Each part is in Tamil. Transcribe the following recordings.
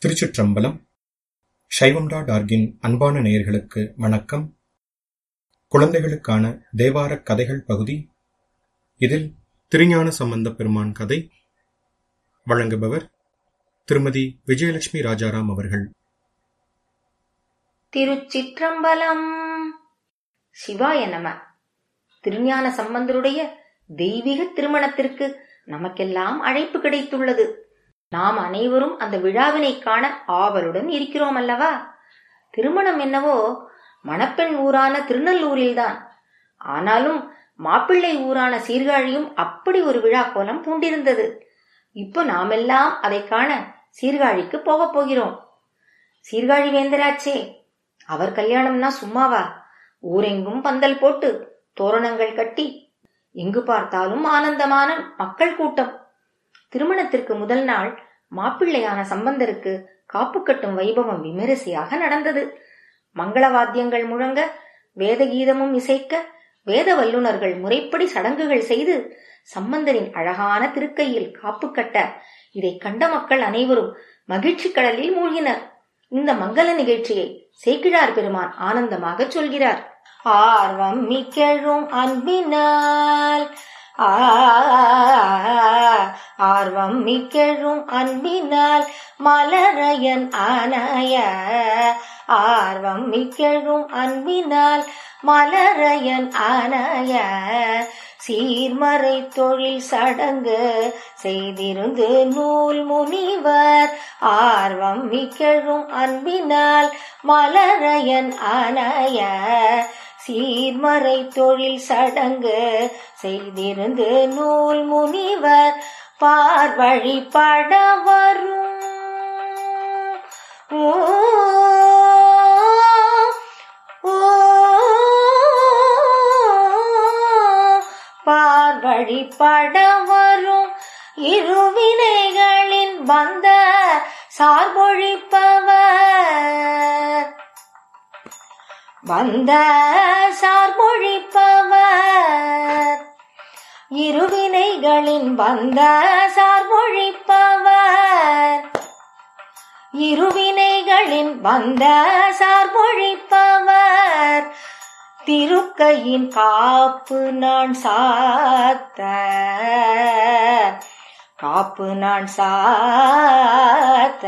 திருச்சிற்றம்பலம் சைவம்டா டார்கின் அன்பான நேயர்களுக்கு வணக்கம் குழந்தைகளுக்கான தேவாரக் கதைகள் பகுதி இதில் திருஞான சம்பந்த பெருமான் கதை வழங்குபவர் திருமதி விஜயலட்சுமி ராஜாராம் அவர்கள் திருச்சிற்றம்பலம் சிவாய நம திருஞான சம்பந்தருடைய தெய்வீக திருமணத்திற்கு நமக்கெல்லாம் அழைப்பு கிடைத்துள்ளது நாம் அனைவரும் அந்த விழாவினை காண ஆவலுடன் இருக்கிறோம் அல்லவா திருமணம் என்னவோ மணப்பெண் ஊரான திருநல்லூரில்தான் ஆனாலும் மாப்பிள்ளை ஊரான சீர்காழியும் அப்படி ஒரு விழா கோலம் பூண்டிருந்தது இப்போ நாமெல்லாம் அதை காண சீர்காழிக்கு போகப் போகிறோம் சீர்காழி வேந்தராச்சே அவர் கல்யாணம்னா சும்மாவா ஊரெங்கும் பந்தல் போட்டு தோரணங்கள் கட்டி எங்கு பார்த்தாலும் ஆனந்தமான மக்கள் கூட்டம் திருமணத்திற்கு முதல் நாள் மாப்பிள்ளையான சம்பந்தருக்கு காப்பு கட்டும் வைபவம் விமரிசையாக நடந்தது மங்கள வாத்தியங்கள் முழங்க வேத கீதமும் இசைக்க வேத வல்லுநர்கள் முறைப்படி சடங்குகள் செய்து சம்பந்தரின் அழகான திருக்கையில் காப்பு கட்ட இதை கண்ட மக்கள் அனைவரும் மகிழ்ச்சி கடலில் மூழ்கினர் இந்த மங்கள நிகழ்ச்சியை சேக்கிழார் பெருமான் ஆனந்தமாக சொல்கிறார் ஆர்வம் மிக்கழும் அன்பினால் ஆ ஆர்வம் மிக்கழும் அன்பினால் மலரையன் ஆனாய ஆர்வம் மிக்கழும் அன்பினால் மலரையன் ஆனாய சீர்மறை தொழில் சடங்கு செய்திருந்து நூல் முனிவர் ஆர்வம் மிக்கழும் அன்பினால் மலரையன் ஆனாய சீர்மறை தொழில் சடங்கு செய்திருந்து நூல் முனிவர் பார்வழி பட வரும் ஓ ஓ பார்வழி பட வரும் இருவினைகளின் வந்த சார்பொழிப்பவர் வந்த சார்பொழிப்பவர் இருவினைகளின் வந்த சார்பொழிப்பவர் இருவினைகளின் வந்த சார்பொழிப்பவர் திருக்கையின் காப்பு நான் சாத்த காப்பு நான் சாத்த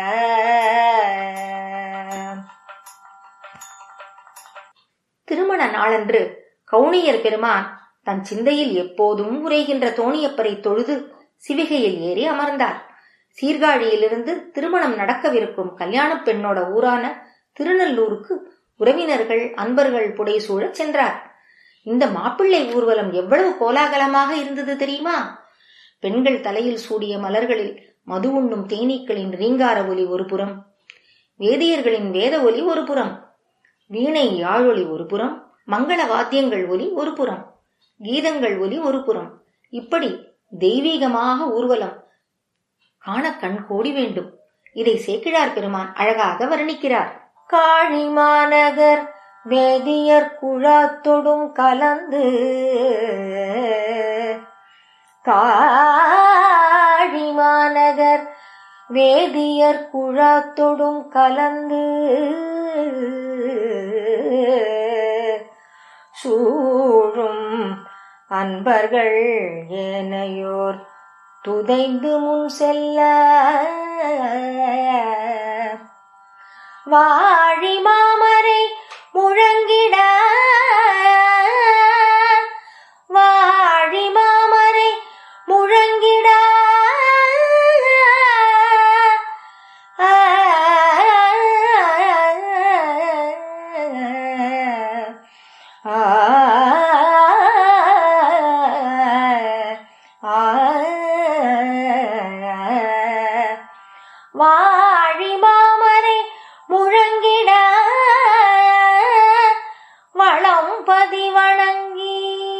திருமண நாளன்று கவுனியர் பெருமான் தன் சிந்தையில் எப்போதும் உரைகின்ற தோணியப்பரை தொழுது சிவிகையில் ஏறி அமர்ந்தார் சீர்காழியிலிருந்து திருமணம் நடக்கவிருக்கும் கல்யாணப் பெண்ணோட ஊரான திருநல்லூருக்கு உறவினர்கள் அன்பர்கள் புடைசூழச் சென்றார் இந்த மாப்பிள்ளை ஊர்வலம் எவ்வளவு கோலாகலமாக இருந்தது தெரியுமா பெண்கள் தலையில் சூடிய மலர்களில் மது உண்ணும் தேனீக்களின் ரீங்கார ஒலி ஒரு புறம் வேதியர்களின் வேத ஒலி ஒரு புறம் வீணை யாழொலி ஒரு புறம் மங்கள வாத்தியங்கள் ஒலி ஒரு புறம் கீதங்கள் ஒலி ஒரு புறம் இப்படி தெய்வீகமாக ஊர்வலம் காண கண் கோடி வேண்டும் இதை சேக்கிழார் பெருமான் அழகாக வர்ணிக்கிறார் காழி மாநகர் வேதியர் குழாத்தொடும் கலந்து காழி மாநகர் வேதியர் குழாத்தொடும் கலந்து சூழும் அன்பர்கள் ஏனையோர் துதைந்து முன் செல்ல வாழி மாமரை முழங்கிட வாழி மாமரை முழங்கிட வாழி மாமரை முழங்கிட வளம் பதி வணங்கி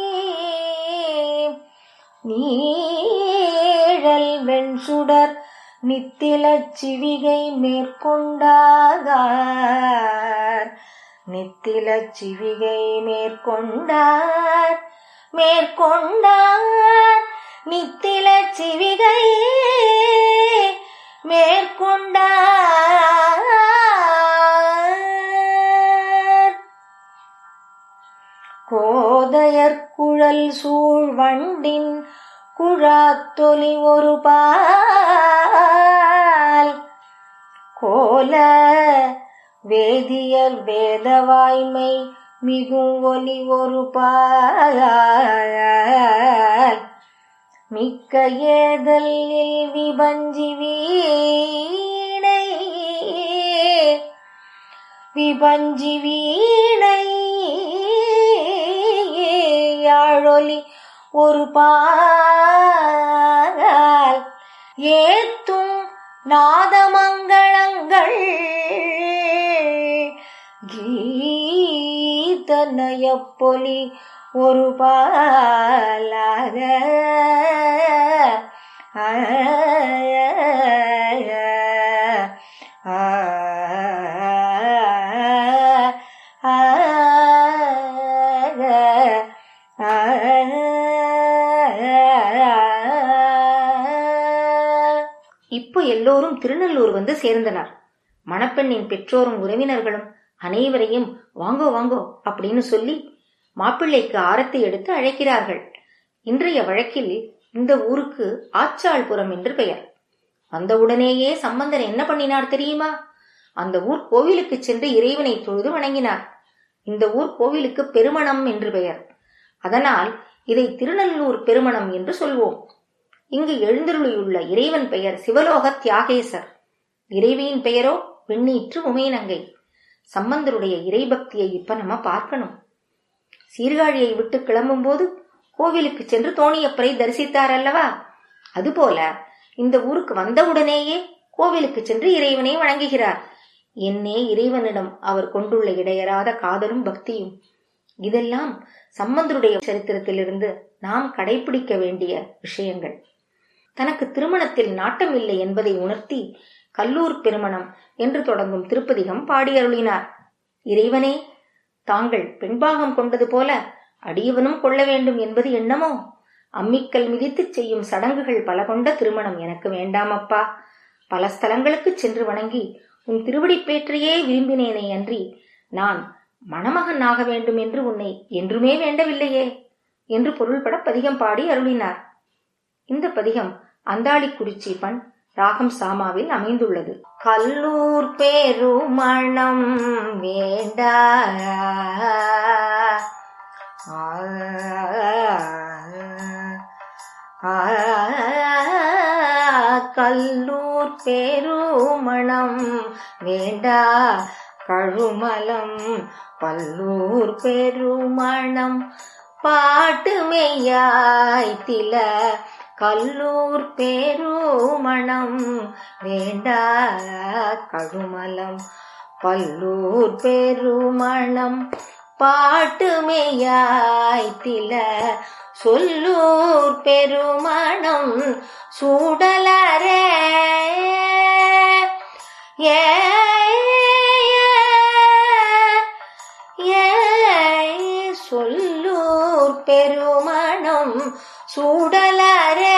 நீழல் வெண்சுடர் நித்திலச் சிவிகை மேற்கொண்டார் நித்திலச் சிவிகை மேற்கொண்டார் மேற்கொண்டார் நித்தில சிவிகை மேற்கொண்டார் கோதையர் குழல் சூழ் வண்டின் குழாத்தொலி ஒரு பால் கோல வேதியர் வேதவாய்மை மிகும் ஒலி ஒரு பால் மிக்க ஏதலில் விபஞ்சி வீணை விபஞ்சி வீணை யாழொலி ஒரு பால் ஏத்தும் நாதமங்களங்கள் கீதநயப்பொலி ஒரு பாலாக இப்போ எல்லோரும் திருநள்ளூர் வந்து சேர்ந்தனர் மணப்பெண்ணின் பெற்றோரும் உறவினர்களும் அனைவரையும் வாங்கோ வாங்கோ அப்படின்னு சொல்லி மாப்பிள்ளைக்கு ஆரத்தி எடுத்து அழைக்கிறார்கள் இன்றைய வழக்கில் இந்த ஊருக்கு ஆச்சாள்புரம் என்று பெயர் வந்தவுடனேயே சம்பந்தர் என்ன பண்ணினார் தெரியுமா அந்த ஊர் கோவிலுக்கு சென்று இறைவனை தொழுது வணங்கினார் இந்த ஊர் கோவிலுக்கு பெருமணம் என்று பெயர் அதனால் இதை திருநல்லூர் பெருமணம் என்று சொல்வோம் இங்கு எழுந்தருளியுள்ள இறைவன் பெயர் சிவலோக தியாகேசர் இறைவியின் பெயரோ வெண்ணீற்று உமைநங்கை சம்பந்தருடைய இறைபக்தியை இப்ப நம்ம பார்க்கணும் சீர்காழியை விட்டு கிளம்பும்போது கோவிலுக்கு சென்று தோணியப்பரை தரிசித்தார் அல்லவா அதுபோல இந்த ஊருக்கு வந்தவுடனேயே கோவிலுக்கு சென்று இறைவனை வணங்குகிறார் என்னே இறைவனிடம் அவர் கொண்டுள்ள இடையராத காதலும் பக்தியும் இதெல்லாம் சம்பந்தருடைய சரித்திரத்திலிருந்து நாம் கடைபிடிக்க வேண்டிய விஷயங்கள் தனக்கு திருமணத்தில் நாட்டம் இல்லை என்பதை உணர்த்தி கல்லூர் பெருமணம் என்று தொடங்கும் திருப்பதிகம் பாடியருளினார் இறைவனே தாங்கள் பெண்பாகம் கொண்டது போல அடியவனும் கொள்ள வேண்டும் என்பது எண்ணமோ அம்மிக்கல் மிதித்துச் செய்யும் சடங்குகள் பல கொண்ட திருமணம் எனக்கு வேண்டாம் அப்பா பல ஸ்தலங்களுக்கு சென்று வணங்கி உன் திருவடிப்பேற்றையே விரும்பினேனே அன்றி நான் மணமகன் ஆக வேண்டும் என்று உன்னை என்றுமே வேண்டவில்லையே என்று பொருள்பட பதிகம் பாடி அருளினார் இந்த பதிகம் அந்தாளிக்குறிச்சி பண் ராகம் சாமாவில் அமைந்துள்ளது கல்லூர் பெருமணம் வேண்டா கல்லூர் பெருமணம் வேண்டா கழுமலம் பல்லூர் பெருமணம் பாட்டு மெய்யாய் தில கல்லூர் பெருமணம் வேண்டா கழுமலம் பல்லூர் பெருமணம் பாட்டு மெய்யாய் தில சொல்லூர் பெருமணம் சூடலரே ஏ ஏ சொல்லூர் பெருமணம் சூடலரே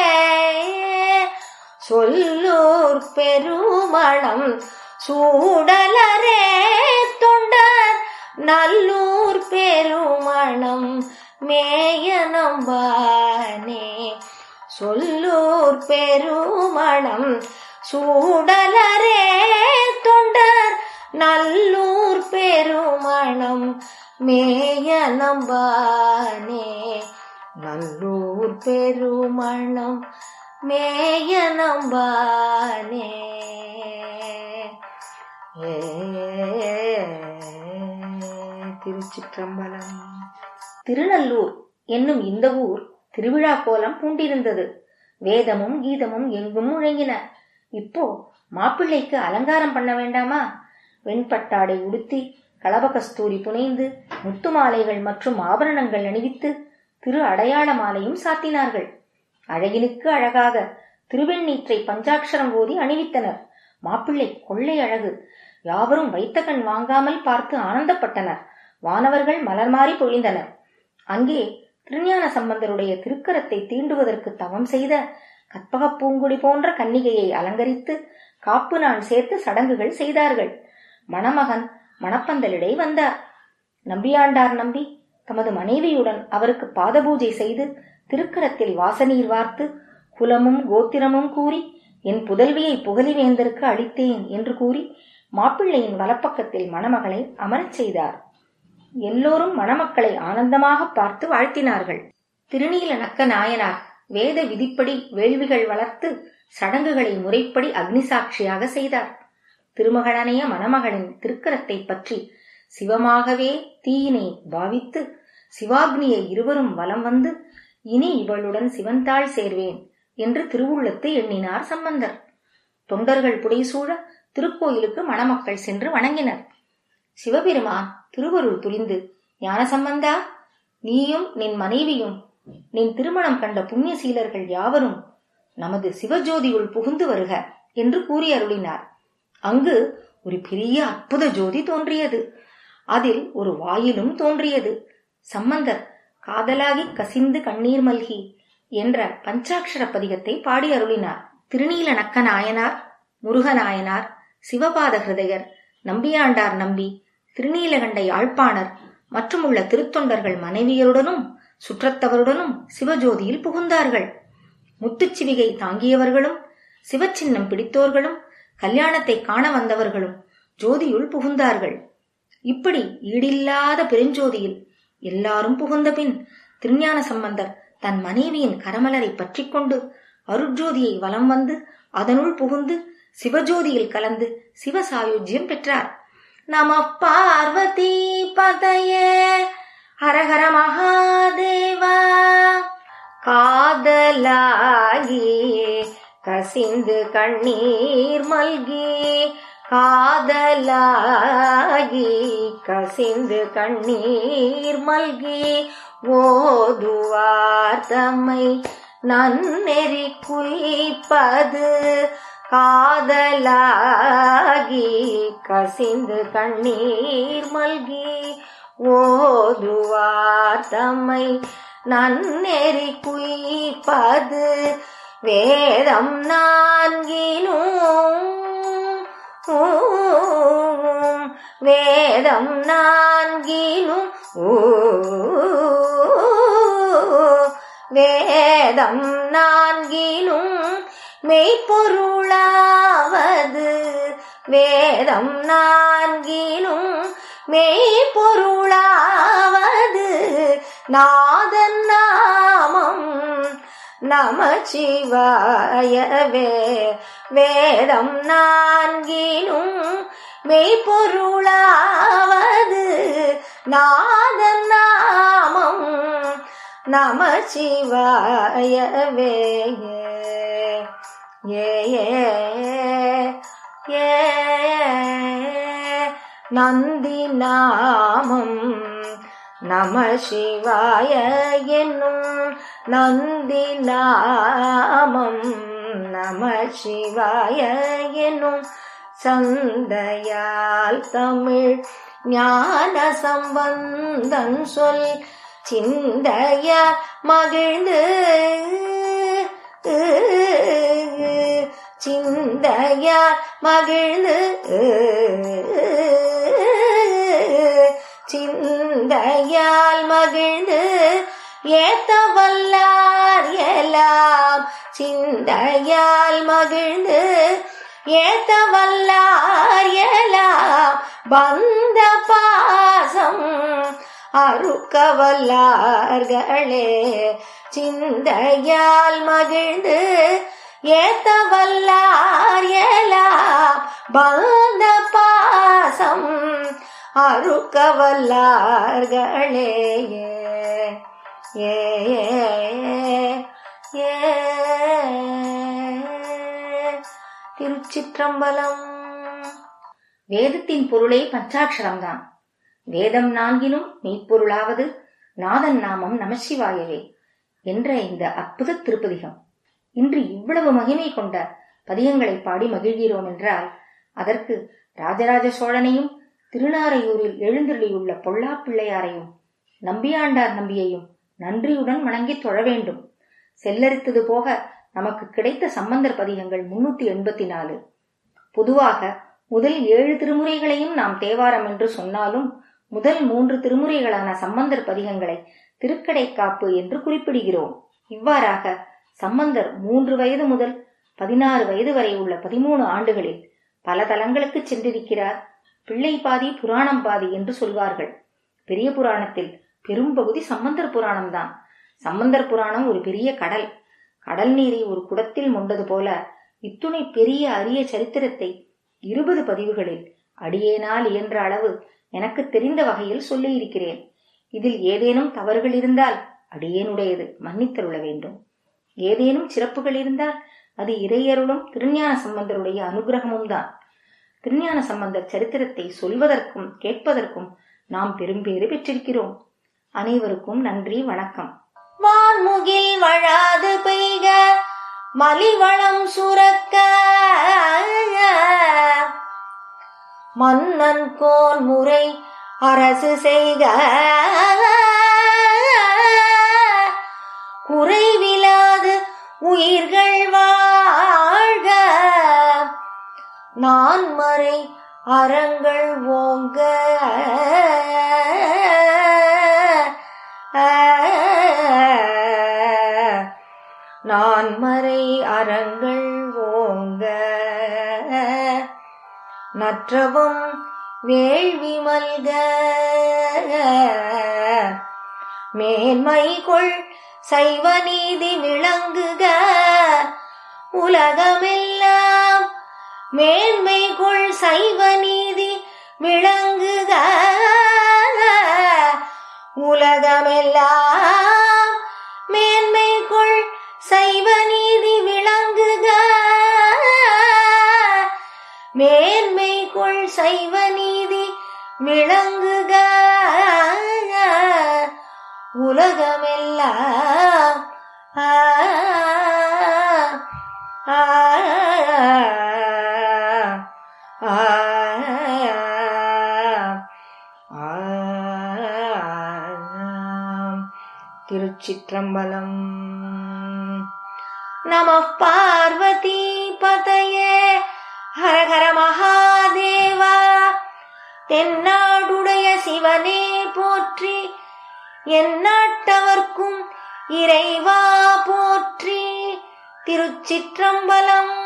சொல்லூர் பெருமணம் சூடலரே தொண்டர் நல்லூர் பெருமணம் மேயனம்பானே சொல்லூர் பெருமணம் சூடலரே தொண்டர் நல்லூர் பெருமணம் மேயனம்பானே நல்லூர் பெருமணம் மேயனம்பானே ஏ திருச்சிற்றம்பலம் திருநல்லூர் என்னும் இந்த ஊர் திருவிழா கோலம் பூண்டிருந்தது வேதமும் கீதமும் எங்கும் முழங்கின இப்போ மாப்பிள்ளைக்கு அலங்காரம் பண்ண வேண்டாமா வெண்பட்டாடை உடுத்தி கலபகஸ்தூரி புனைந்து முத்து மாலைகள் மற்றும் ஆபரணங்கள் அணிவித்து திரு அடையாள மாலையும் சாத்தினார்கள் அழகினுக்கு அழகாக திருவெண்ணீற்றை பஞ்சாட்சரம் ஓதி அணிவித்தனர் மாப்பிள்ளை கொள்ளை அழகு யாவரும் வைத்த கண் வாங்காமல் பார்த்து ஆனந்தப்பட்டனர் வானவர்கள் மலர் மாறி பொழிந்தனர் அங்கே திருஞான சம்பந்தருடைய திருக்கரத்தை தீண்டுவதற்கு தவம் செய்த கற்பகப் பூங்குடி போன்ற கன்னிகையை அலங்கரித்து காப்பு நாள் சேர்த்து சடங்குகள் செய்தார்கள் மணமகன் மணப்பந்தலிடை வந்தார் நம்பியாண்டார் நம்பி தமது மனைவியுடன் அவருக்கு பாதபூஜை செய்து திருக்கரத்தில் வாசநீர் வார்த்து குலமும் கோத்திரமும் கூறி என் புதல்வியை புகழிவேந்தருக்கு அளித்தேன் என்று கூறி மாப்பிள்ளையின் வலப்பக்கத்தில் மணமகளை அமரச் செய்தார் எல்லோரும் மணமக்களை ஆனந்தமாக பார்த்து வாழ்த்தினார்கள் திருநீல நக்க நாயனார் வேத விதிப்படி வேள்விகள் வளர்த்து சடங்குகளை முறைப்படி அக்னிசாட்சியாக செய்தார் திருமகளனைய மணமகளின் திருக்கரத்தை பற்றி சிவமாகவே தீயினை பாவித்து சிவாக்னியை இருவரும் வலம் வந்து இனி இவளுடன் சிவந்தாள் சேர்வேன் என்று திருவுள்ளத்தை எண்ணினார் சம்பந்தர் தொண்டர்கள் புடைசூழ திருக்கோயிலுக்கு மணமக்கள் சென்று வணங்கினர் சிவபெருமான் திருவருள் புரிந்து ஞானசம்பந்தா நீயும் நின் மனைவியும் நின் திருமணம் கண்ட புண்ணியசீலர்கள் யாவரும் நமது சிவஜோதியுள் புகுந்து வருக என்று கூறி அருளினார் அங்கு ஒரு பெரிய அற்புத ஜோதி தோன்றியது அதில் ஒரு வாயிலும் தோன்றியது சம்பந்தர் காதலாகி கசிந்து கண்ணீர் மல்கி என்ற பஞ்சாட்சர பதிகத்தை பாடி அருளினார் திருநீல நக்க நாயனார் முருகநாயனார் சிவபாத ஹிருதயர் நம்பியாண்டார் நம்பி திருநீலகண்ட யாழ்ப்பாணர் மற்றும் உள்ள திருத்தொண்டர்கள் மனைவியருடனும் சுற்றத்தவருடனும் சிவஜோதியில் புகுந்தார்கள் முத்துச்சிவிகை தாங்கியவர்களும் சிவச்சின்னம் பிடித்தோர்களும் கல்யாணத்தை காண வந்தவர்களும் ஜோதியுள் புகுந்தார்கள் இப்படி ஈடில்லாத பெருஞ்சோதியில் எல்லாரும் புகுந்த பின் திருஞான சம்பந்தர் தன் மனைவியின் கரமலரை பற்றிக் கொண்டு அருட்ஜோதியை வலம் வந்து அதனுள் புகுந்து சிவஜோதியில் கலந்து சிவசாயுஜ்யம் பெற்றார் நம பார்வதி பதையே ஹரஹர மகாதேவா காதலாகி கசிந்து கண்ணீர் மல்கி காதலாகி கசிந்து கண்ணீர் மல்கி ஓதுவார் தம்மை நன்னெறி குய்ப்பது காதலாகி கசிந்து கண்ணீர் மல்கி ஓதுவார் தம்மை நன்னெறி குய்ப்பது வேதம் நான்கினும் வேதம் நான்கினும் வேதம் நான்கிலும் மெய்ப்பொருளாவது வேதம் நான்கிலும் மெய்ப்பொருளாவது நாதன் நாமம் நமச்சிவாயவே வேதம் நான்கிலும் மெய்ப்பொருளாவது நாதன் நாமம் நமச்சிவாயவே ஏ ஏ ஏ நந்தி நாமம் நம சிவாய என்னும் நந்தி நாமம் நம சிவாய என்னும் சந்தையால் தமிழ் ஞான சம்பந்தன் சொல் சிந்தைய மகிழ்ந்து சிந்தைய மகிழ்ந்து சிந்தையால் மகிழ்ந்து ஏத்த வல்லார் எல்லாம் சிந்தையால் மகிழ்ந்து ஏத்த வல்லார் எல்லாம் பந்த பாசம் அறுக்க வல்லார்களே சிந்தையால் மகிழ்ந்து ஏத்த வல்லார் எல்லாம் பந்த பாசம் அறுக்க வல்லார்களே ஏ ஏ திருச்சிற்றம்பலம் வேதத்தின் பொருளே பஞ்சாட்சரம்தான் வேதம் நான்கிலும் மெய்ப்பொருளாவது நாதன் நாமம் நமசிவாயவே என்ற இந்த அற்புத திருப்பதிகம் இன்று இவ்வளவு மகிமை கொண்ட பதிகங்களை பாடி மகிழ்கிறோம் என்றால் அதற்கு ராஜராஜ சோழனையும் திருநாரையூரில் எழுந்தருளியுள்ள பொல்லா பிள்ளையாரையும் நம்பியாண்டார் நம்பியையும் நன்றியுடன் வணங்கி தொழ வேண்டும் செல்லரித்தது போக நமக்கு கிடைத்த சம்பந்தர் பதிகங்கள் முன்னூத்தி எண்பத்தி நாலு பொதுவாக முதல் ஏழு திருமுறைகளையும் நாம் தேவாரம் என்று சொன்னாலும் முதல் மூன்று திருமுறைகளான சம்பந்தர் பதிகங்களை திருக்கடைக்காப்பு என்று குறிப்பிடுகிறோம் இவ்வாறாக சம்பந்தர் மூன்று வயது முதல் பதினாறு வயது வரை உள்ள பதிமூணு ஆண்டுகளில் பல தலங்களுக்கு சென்றிருக்கிறார் பிள்ளை பாதி புராணம் பாதி என்று சொல்வார்கள் பெரிய புராணத்தில் பெரும்பகுதி சம்பந்தர் புராணம்தான் சம்பந்தர் புராணம் ஒரு பெரிய கடல் கடல் நீரை ஒரு குடத்தில் மொண்டது போல இத்துணை பெரிய அரிய சரித்திரத்தை இருபது பதிவுகளில் அடியேனால் இயன்ற அளவு எனக்கு தெரிந்த வகையில் சொல்லியிருக்கிறேன் இதில் ஏதேனும் தவறுகள் இருந்தால் அடியேனுடையது மன்னித்தருள வேண்டும் ஏதேனும் சிறப்புகள் இருந்தால் அது இறையருளும் திருஞான சம்பந்தருடைய அனுகிரகமும் தான் திருஞான சம்பந்தர் சரித்திரத்தை சொல்வதற்கும் கேட்பதற்கும் நாம் பெரும்பேறு பெற்றிருக்கிறோம் அனைவருக்கும் நன்றி வணக்கம் வான்முகில் வழாது பெய்க மலிவளம் சுரக்க மன்னன் கோன் முறை அரசு செய்க குறைவிலாது உயிர்கள் வாழ்க நான் மறை அறங்கள் ஓங்க நான் மறை அறங்கள் ஓங்க நற்றவும் வேள்வி மல்க மேன்மை கொள் சைவ நீதி விளங்குக உலகமெல்லாம் மேன்மை கொள் சைவ நீதி விளங்குக உலகமெல்லாம் மேன்மை கொள் சைவ நீதி விளங்குக மேன்மை கொள் சைவ நீதி விளங்குக உலகமெல்லாம் ஆ, ஆ, ஆ, ஆ. திருச்சிற்றம்பலம் நம பார்வதி பதையே ஹர ஹர மகாதேவா தென்னாடுடைய சிவனே போற்றி எந்நாட்டவர்க்கும் இறைவா போற்றி திருச்சிற்றம்பலம்